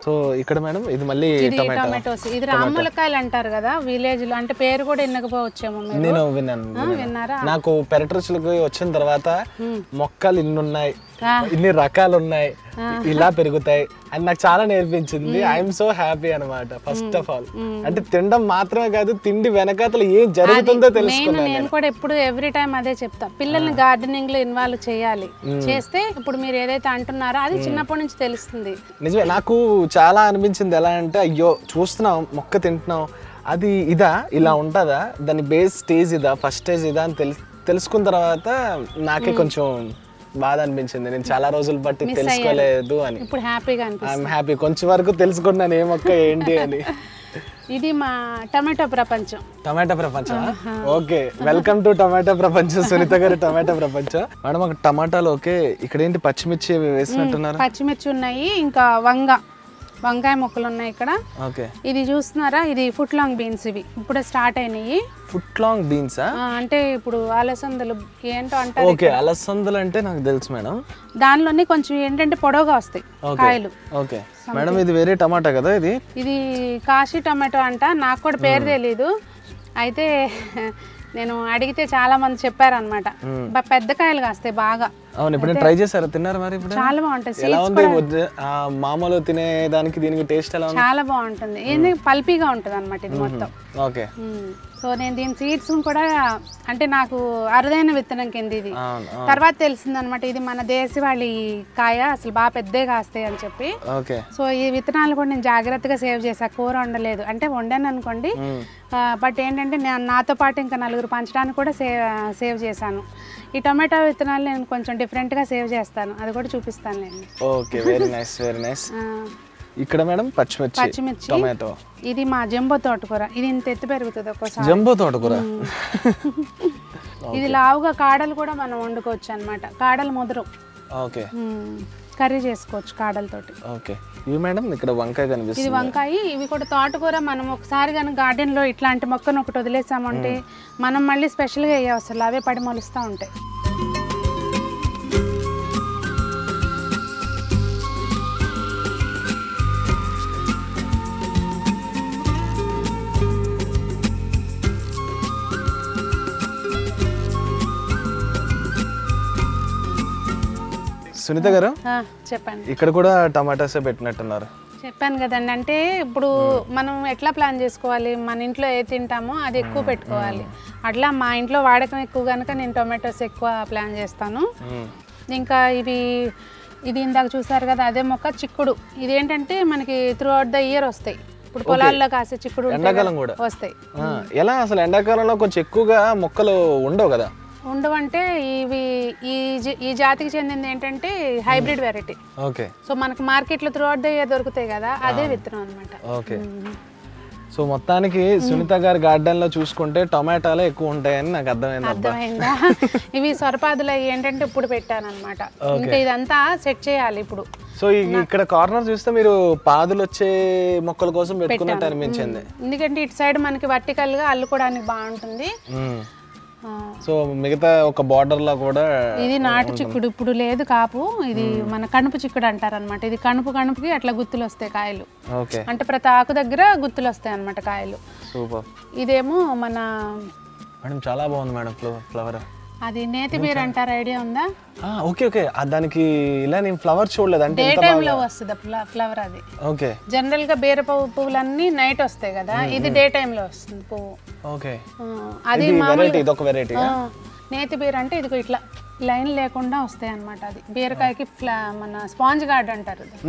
So ఇక్కడ madam ఇది మళ్ళీ ఇది టమాటా టొమాటోస్ ఇది రామ్మలకాయలు అంటారు కదా విలేజ్ లో అంటే పేరు కూడా వినకపోవచ్చేమో మీరు నేను విన్నాను ఆ, విన్నారా నాకు పెరట్రస్లకు వచ్చిన తర్వాత మొక్కలు ఇన్ని ఉన్నాయి ఆ. ఇన్ని రకాలు ఉన్నాయి ఇలా పెరుగుతాయి అని నాకు చాలా నేర్పించింది ఐఎమ్ సో హ్యాపీ అనమాట ఫస్ట్ ఆఫ్ ఆల్ అంటే తినడం మాత్రమే కాదు తిండి వెనకాతల ఏం జరుగుతుందో మెయిన్ తెలుసుకున్నాను నేను కూడా ఎప్పుడు ఎవ్రీ టైం అదే చెప్తా పిల్లల్ని గార్డెనింగ్ లో ఇన్వాల్వ్ చేయాలి చేస్తే ఇప్పుడు మీరు ఏదైతే అంటున్నారో అది చిన్నప్పటి నుంచి తెలుస్తుంది నిజమే నాకు చాలా అనిపించింది ఎలా అంటే అయ్యో చూస్తున్నాం మొక్క తింటున్నాం అది ఇదా ఇలా ఉంటుందా దాని బేస్ స్టేజ్ ఇదా ఫస్ట్ స్టేజ్ ఇదా అని తెలు తెలుసుకున్న తర్వాత నాకే కొంచెం బాధ అనిపించింది నేను చాలా రోజులు బట్టి తెలుసుకోలేదు అని ఇప్పుడు హ్యాపీగా అనిపిస్తుంది ఐఎమ్ హ్యాపీ కొంచెం వరకు తెలుసుకున్నాను ఏ మొక్క ఏంటి అని ఇది మా టమాటో ప్రపంచం టమాటా ప్రపంచం ఓకే వెల్కమ్ టు టమాటా ప్రపంచం సునీత గారి టమాటా ప్రపంచం మేడం ఒక టమాటాలు ఓకే ఇక్కడ ఏంటి పచ్చిమిర్చి అవి వేసినట్టున్నారు పచ్చిమిర్చి ఉన్నాయి ఇంకా వంగ వంకాయ మొక్కలు ఉన్నాయి ఇక్కడ ఓకే ఇది చూస్తున్నారా ఇది ఫుట్ లాంగ్ బీన్స్ ఇవి ఇప్పుడే స్టార్ట్ అయినాయి ఫుట్ లాంగ్ బీన్సా ఆ, అంటే ఇప్పుడు అలసందలు ఏంటో అంటారు ఓకే అలసందలు అంటే నాకు తెలుసు మేడం దానిలోనే కొంచెం ఏంటంటే పొడవుగా వస్తాయి కాయలు ఓకే మేడం ఇది వేరే టమాటా కదా ఇది ఇది కాశీ టమాటో అంట నాకు కూడా పేరు తెలీదు అయితే నేను అడిగితే చాలా మంది చెప్పారనమాట పెద్ద కాయలు కాస్తాయి బాగా అవును ఇప్పుడు ట్రై చేశారా తిన్నారా మరి ఇప్పుడు చాలా బాగుంటాయి ఎలా ఉంది వద్ద- ఆ, మామూలు తినే దానికి దీనికి టేస్ట్ ఎలా ఉంది చాలా బాగుంటుంది ఏంది పల్పీగా ఉంటుంది అనమాట ఇది మొత్తం ఓకే మ్మ్. సో నేను దీని సీడ్స్ కూడా అంటే నాకు అరుదైన విత్తనం కింద ఇది అవును ఆ, తర్వాత తెలిసింది అనమాట ఇది మన దేశవాళి కాయ అసలు బాగా పెద్దగా కాస్తాయి అని చెప్పి ఓకే సో ఈ విత్తనాలు కూడా నేను జాగ్రత్తగా సేవ్ చేసా కూర వండలేదు అంటే వండాను అనుకోండి బట్ ఏంటంటే నేను నాతో పాటు ఇంకా నలుగురు పంచడానికి కూడా సేవ్ సేవ్ చేశాను ఈ టమాటా విత్తనాలు నేను కొంచెం డిఫరెంట్గా సేవ్ చేస్తాను అది కూడా చూపిస్తాను నేను okay very nice very nice ఇక్కడ మేడం పచ్చిమిర్చి పచ్చిమిర్చి టొమాటో ఇది మా జంబో తోటకూర ఇది ఇంత ఎత్తు పెరుగుతుంది ఒక్కోసారి జంబో తోటకూర ఇది లావుగా కాడలు కూడా మనం వండుకోవచ్చు అనమాట కాడలు ముదరు ఓకే మ్మ్. కర్రీ చేసుకోవచ్చు కాడలతోటి ఓకే ఇవి మేడం ఇక్కడ వంకాయ ఇది కనిపిస్తుంది వంకాయ ఇవి కూడా తోటకూర మనం ఒకసారి కానీ గార్డెన్లో ఇట్లాంటి మొక్కను ఒకటి వదిలేసామంటే మనం మళ్ళీ స్పెషల్గా వేయ అసలు అవే పడి మొలుస్తూ ఉంటాయి సునీత గారు ఆ, చెప్పండి ఇక్కడ కూడా టమాటాసే పెట్టినట్టున్నారు చెప్పాను కదండి అంటే ఇప్పుడు మనం ఎట్లా ప్లాన్ చేసుకోవాలి మన ఇంట్లో ఏ తింటామో అది ఎక్కువ పెట్టుకోవాలి అట్లా మా ఇంట్లో వాడకం ఎక్కువ కనుక నేను టొమాటోస్ ఎక్కువ ప్లాన్ చేస్తాను మ్మ్. ఇంకా ఇవి ఇది ఇందాక చూసారు కదా అదే మొక్క చిక్కుడు ఇదేంటంటే మనకి త్రూ అవుట్ ద ఇయర్ వస్తాయి ఇప్పుడు పొలాల్లో కాసే చిక్కుడు ఉంటాయి ఎండాకాలం కదా, కూడా వస్తాయి ఆ, ఎలా అసలు ఎండాకాలంలో కొంచెం ఎక్కువగా మొక్కలు ఉండవు కదా ఉండవంటే ఇవి ఈ జి- ఈ జాతికి చెందింది ఏంటంటే హైబ్రిడ్ వెరైటీ ఓకే సో మనకి మార్కెట్లో త్రూ అవుట్ ద ఇయర్ దొరుకుతాయి కదా అదే విత్తనం అనమాట ఓకే సో మొత్తానికి సునీత గారి గార్డెన్ లో చూసుకుంటే టొమాటాలే ఎక్కువ ఉంటాయని నాకు అర్థమైంది అబ్బా అర్థమైందా ఇవి సొరపాదులు అవి ఏంటంటే ఇప్పుడు పెట్టాను అనమాట ఇంకా ఇదంతా సెట్ చేయాలి ఇప్పుడు సో ఈ- ఇక్కడ కార్నర్ చూస్తే మీరు పాదులు వచ్చే మొక్కల కోసం పెట్టుకున్నట్టు అనిపించింది ఎందుకంటే ఇటు సైడ్ మనకి vertical గా అల్లుకోవడానికి బాగుంటుంది మ్మ్. ఆ, సో మిగతా ఒక బార్డర్ లో కూడా ఇది నాటు చిక్కుడు ఇప్పుడు లేదు కాపు ఇది మన కణుపు చిక్కుడు అంటారు అనమాట ఇది కణుపు కణుపుకి అట్లా గుత్తులు వస్తాయి కాయలు ఓకే అంటే ప్రతి ఆకు దగ్గర గుత్తులు వస్తాయి అనమాట కాయలు సూపర్ ఇదేమో మన మేడం చాలా బాగుంది మేడం ఫ్లవర్ అది నేతి బీర అంటారు ఐడియా ఉందా ఓకే ఓకే ఆ దానికి ఇలా నేను ఫ్లవర్ చూడలేదు అంటే డే ఎంత టైంలో వస్తుంది ఫ్లవర్ అది ఓకే జనరల్ గా బీర పువ్వు పువ్వులన్నీ నైట్ వస్తాయి కదా ఇది డే టైంలో వస్తుంది పువ్వు ఓకే ఆ, అది ఇది మామూలు వెరైటీ ఇదొక వెరైటీ ఆ, నేతి బీర అంటే ఇదిగో ఇట్లా లైన్ లేకుండా వస్తాయి అన్నమాట అది బీరకాయకి ఫ్లా మన స్పాంజ్ గార్డ్ అంటారు ఇది.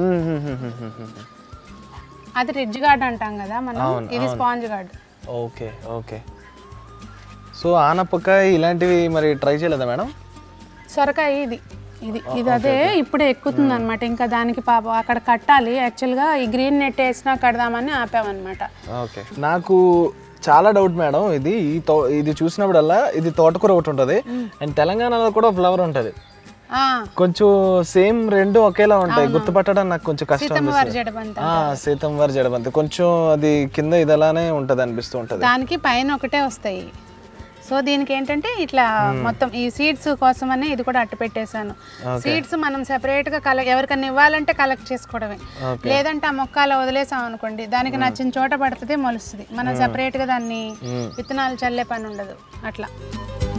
అది రిడ్జ్ గార్డ్ అంటాం కదా మనం ఇది sponge guard okay okay so ఆనపకాయ ఇలాంటివి మరి ట్రై చేయలేదా మేడం సొరకాయ ఇది ఇది ఇది అదే ఇప్పుడే ఎక్కుతుంది అనమాట ఇంకా దానికి పాపం అక్కడ కట్టాలి యాక్చువల్గా ఈ గ్రీన్ నెట్ వేసినా కడదామని ఆపామన్నమాట ఓకే నాకు చాలా డౌట్ మేడం ఇది ఈ తో ఇది చూసినప్పుడల్లా ఇది తోటకూర ఒకటి ఉంటుంది అండ్ తెలంగాణలో కూడా ఫ్లవర్ ఉంటుంది ఆ, కొంచెం సేమ్ రెండు ఒకేలా ఉంటాయి గుర్తుపట్టడం నాకు కొంచెం కష్టం సీతమ్మ వారి అనిపిస్తుంది జడబంత ఆ, సీతం వారి జడబంతి కొంచెం అది కింద ఇది అలానే ఉంటుంది అనిపిస్తూ ఉంటుంది దానికి పైన ఒకటే వస్తాయి సో దీనికి ఏంటంటే ఇట్లా మొత్తం ఈ సీడ్స్ కోసమనే ఇది కూడా అట్టు పెట్టేశాను సీడ్స్ మనం separate గా కలెక్ట్ ఎవరికైనా ఇవ్వాలంటే కలెక్ట్ చేసుకోవడమే లేదంటే ఆ మొక్క అలా వదిలేసాం అనుకోండి దానికి నచ్చిన చోట పడుతుంది మొలుస్తుంది మనం separate గా దాన్ని విత్తనాలు చల్లే పని ఉండదు అట్లా